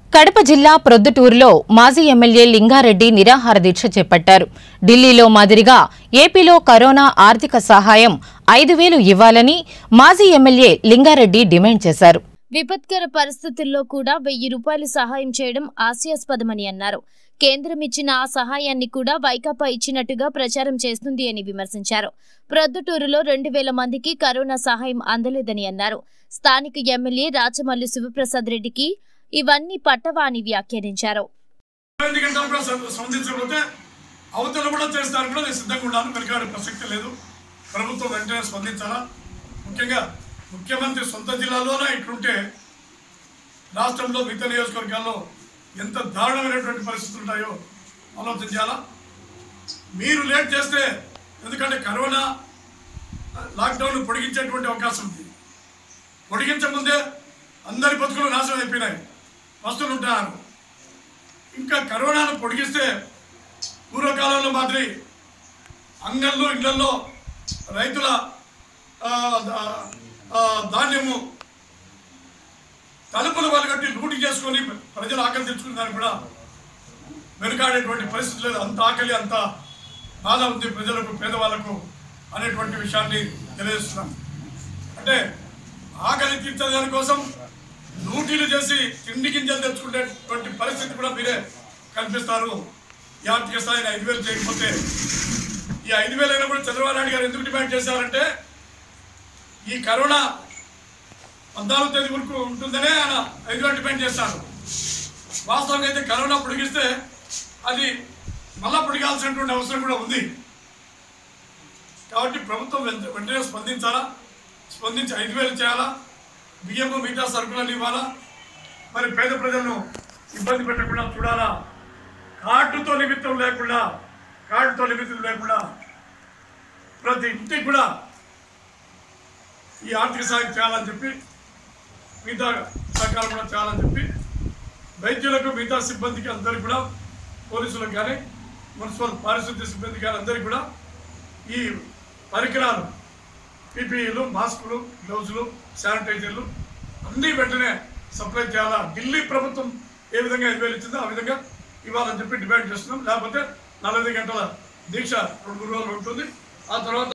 కడప జిల్లా ప్రొద్దుటూరులో మాజీ ఎమ్మెల్యే లింగారెడ్డి నిరాహార దీక్ష చేపట్టారు ఢిల్లీలో మాదిరిగా ఏపీలో కరోనా ఆర్థిక సహాయం ఐదు వేలు ఇవ్వాలని మాజీ ఎమ్మెల్యే లింగారెడ్డి డిమాండ్ చేశారు విపత్కర పరిస్థితుల్లో కూడా వెయ్యి రూపాయలు సహాయం చేయడం హాస్యాస్పదమని అన్నారు కేంద్రం ఇచ్చిన ఆ సహాయాన్ని కూడా వైకాపా ఇచ్చినట్టుగా ప్రచారం చేస్తుంది అని విమర్శించారు ప్రొద్దుటూరులో రెండు వేల మందికి కరోనా సహాయం అందలేదని అన్నారు స్థానిక ఎమ్మెల్యే రాచమల్లు శివప్రసాద్ రెడ్డికి ఇవన్నీ పట్టవా అని వ్యాఖ్యానించారు ఎనిమిది గంటలు కూడా స్ప- స్పందించకపోతే అవతల కూడా చేస్తాను కూడా నేను సిద్ధంగా ఉన్నాను వెనకాడే ప్రసక్తి లేదు ప్రభుత్వం వెంటనే స్పందించాలా ముఖ్యంగా ముఖ్యమంత్రి సొంత జిల్లాలోనే ఇట్లుంటే రాష్ట్రంలో మిగతా నియోజకవర్గాల్లో ఎంత దారుణమైనటువంటి పరిస్థితులు ఉంటాయో ఆలోచించాలా మీరు లేట్ చేస్తే ఎందుకంటే కరోనా లాక్డౌన్ పొడిగించేటువంటి అవకాశం ఉంది పొడిగించే ముందే అందరి బతుకులు నాశనం అయిపోయినాయి వస్తువులు ఉంటున్నారు ఇంకా కరోనాను పొడిగిస్తే పూర్వకాలంలో మాదిరి అంగళ్ళు ఇళ్లలో రైతుల ఆ, ఆ, ఆ, ధాన్యము తలుపులు వలగట్టి లూటి చేసుకొని ప్రజలు ఆకలి తెచ్చుకునే దానికి కూడా వెనుకాడేటువంటి పరిస్థితి లేదు అంత ఆకలి అంత బాధ ఉంది ప్రజలకు పేదవాళ్లకు అనేటువంటి విషయాన్ని తెలియజేస్తున్నాం అంటే ఆకలి తీర్చే దానికోసం లూటీలు చేసి తిండి గింజలు తెచ్చుకునేటువంటి పరిస్థితి కూడా మీరే కల్పిస్తారు ఈ ఆర్థిక స్థాయిని ఐదు వేలు చేయకపోతే ఈ ఐదు వేలు అయినా కూడా చంద్రబాబు నాయుడు గారు ఎందుకు డిమాండ్ చేశారంటే ఈ కరోనా పద్నాలుగు తేదీ వరకు ఉంటుందనే ఆయన ఐదు వేలు డిమాండ్ చేశారు వాస్తవంగా అయితే కరోనా పొడిగిస్తే అది మళ్ళా పొడిగాల్సినటువంటి అవసరం కూడా ఉంది కాబట్టి ప్రభుత్వం వెంట- వెంటనే స్పందించాలా స్పందించి ఐదు వేలు చేయాలా బియ్యము మిగతా సరుకులను ఇవ్వాలా మరి పేద ప్రజలను ఇబ్బంది పెట్టకుండా చూడాలా కార్డుతో నిమిత్తం లేకుండా కార్డుతో నిమిత్తం లేకుండా ప్రతి ఇంటికి కూడా ఈ ఆర్థిక సాయం చేయాలని చెప్పి మిగతా సహకారం కూడా చేయాలని చెప్పి వైద్యులకు మిగతా సిబ్బందికి అందరికీ కూడా పోలీసులకు కానీ మున్సిపల్ పారిశుద్ధ్య సిబ్బంది కానీ అందరికీ కూడా ఈ పరికరాలు పీపీఈలు మాస్కులు గ్లౌజులు శానిటైజర్లు అన్నీ వెంటనే సప్లై చేయాలా ఢిల్లీ ప్రభుత్వం ఏ విధంగా ఐదు వేలు ఇచ్చిందో ఆ విధంగా ఇవ్వాలని చెప్పి డిమాండ్ చేస్తున్నాం లేకపోతే నలభై గంటల దీక్ష రెండు మూడు రోజులు ఉంటుంది ఆ తర్వాత